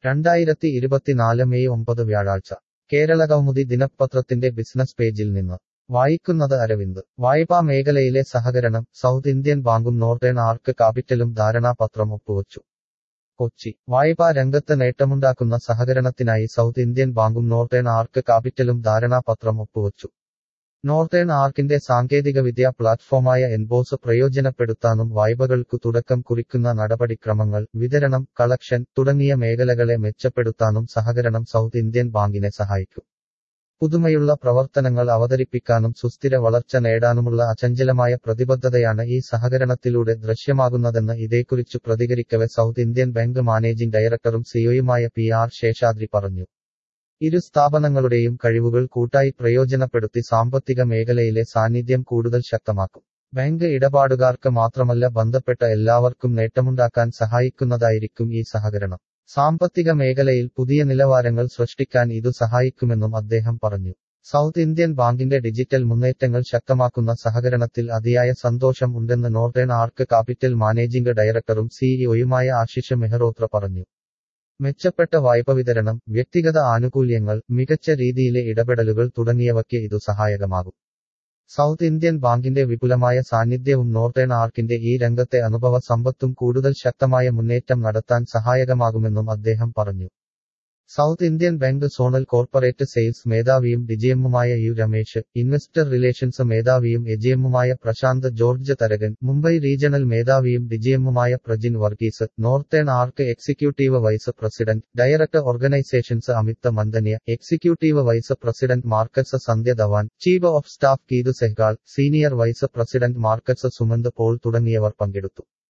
രണ്ടായിരത്തി ഇരുപത്തിനാല് മെയ് ഒമ്പത് വ്യാഴാഴ്ച കേരളകൗമുദി ദിനപത്രത്തിന്റെ ബിസിനസ് പേജിൽ നിന്ന് വായിക്കുന്നത് അരവിന്ദ് വായ്പാ മേഖലയിലെ സഹകരണം സൗത്ത് ഇന്ത്യൻ ബാങ്കും നോർത്തേൺ ആർക്ക് കാപ്പിറ്റലും ധാരണാപത്രം ഒപ്പുവച്ചു കൊച്ചി വായ്പാ രംഗത്ത് നേട്ടമുണ്ടാക്കുന്ന സഹകരണത്തിനായി സൗത്ത് ഇന്ത്യൻ ബാങ്കും നോർത്തേൺ ആർക്ക് കാപ്പിറ്റലും ധാരണാപത്രം ഒപ്പുവച്ചു നോർത്തേൺ ആർക്കിന്റെ സാങ്കേതികവിദ്യ പ്ലാറ്റ്ഫോമായ എൻബോസ് പ്രയോജനപ്പെടുത്താനും വായ്പകൾക്കു തുടക്കം കുറിക്കുന്ന നടപടിക്രമങ്ങൾ വിതരണം കളക്ഷൻ തുടങ്ങിയ മേഖലകളെ മെച്ചപ്പെടുത്താനും സഹകരണം സൗത്ത് ഇന്ത്യൻ ബാങ്കിനെ സഹായിക്കും പുതുമയുള്ള പ്രവർത്തനങ്ങൾ അവതരിപ്പിക്കാനും സുസ്ഥിര വളർച്ച നേടാനുമുള്ള അചഞ്ചലമായ പ്രതിബദ്ധതയാണ് ഈ സഹകരണത്തിലൂടെ ദൃശ്യമാകുന്നതെന്ന് ഇതേക്കുറിച്ചു പ്രതികരിക്കവെ സൗത്ത് ഇന്ത്യൻ ബാങ്ക് മാനേജിംഗ് ഡയറക്ടറും സിഒയുമായ പി ആർ ശേഷാദ്രി പറഞ്ഞു ഇരു സ്ഥാപനങ്ങളുടെയും കഴിവുകൾ കൂട്ടായി പ്രയോജനപ്പെടുത്തി സാമ്പത്തിക മേഖലയിലെ സാന്നിധ്യം കൂടുതൽ ശക്തമാക്കും ബാങ്ക് ഇടപാടുകാർക്ക് മാത്രമല്ല ബന്ധപ്പെട്ട എല്ലാവർക്കും നേട്ടമുണ്ടാക്കാൻ സഹായിക്കുന്നതായിരിക്കും ഈ സഹകരണം സാമ്പത്തിക മേഖലയിൽ പുതിയ നിലവാരങ്ങൾ സൃഷ്ടിക്കാൻ ഇതു സഹായിക്കുമെന്നും അദ്ദേഹം പറഞ്ഞു സൗത്ത് ഇന്ത്യൻ ബാങ്കിന്റെ ഡിജിറ്റൽ മുന്നേറ്റങ്ങൾ ശക്തമാക്കുന്ന സഹകരണത്തിൽ അതിയായ സന്തോഷം ഉണ്ടെന്ന് നോർത്തേൺ ആർക്ക് കാപ്പിറ്റൽ മാനേജിംഗ് ഡയറക്ടറും സിഇഒയുമായ ആശിഷ് മെഹ്റോത്ര പറഞ്ഞു മെച്ചപ്പെട്ട വായ്പ വിതരണം വ്യക്തിഗത ആനുകൂല്യങ്ങൾ മികച്ച രീതിയിലെ ഇടപെടലുകൾ തുടങ്ങിയവയ്ക്ക് ഇതു സഹായകമാകും സൗത്ത് ഇന്ത്യൻ ബാങ്കിന്റെ വിപുലമായ സാന്നിധ്യവും നോർത്തേൺ ആർക്കിന്റെ ഈ രംഗത്തെ അനുഭവ സമ്പത്തും കൂടുതൽ ശക്തമായ മുന്നേറ്റം നടത്താൻ സഹായകമാകുമെന്നും അദ്ദേഹം പറഞ്ഞു South Indian bank zonal corporate sales മേധാവിയും ഡിജിഎമ്മുമായ യു രമേശ് ഇൻവെസ്റ്റർ റിലേഷൻസ് മേധാവിയും എജിഎമ്മുമായ പ്രശാന്ത് ജോർജ് തരകൻ മുംബൈ റീജിയണൽ മേധാവിയും ഡിജിഎമ്മുമായ Prajin Varghese Northern Arc executive vice president director organisations Amit Mandanya executive vice president markets Sandhya Dhawan chief of staff Keethu Sehgal senior vice president markets Sumanth Paul തുടങ്ങിയവർ പങ്കെടുത്തു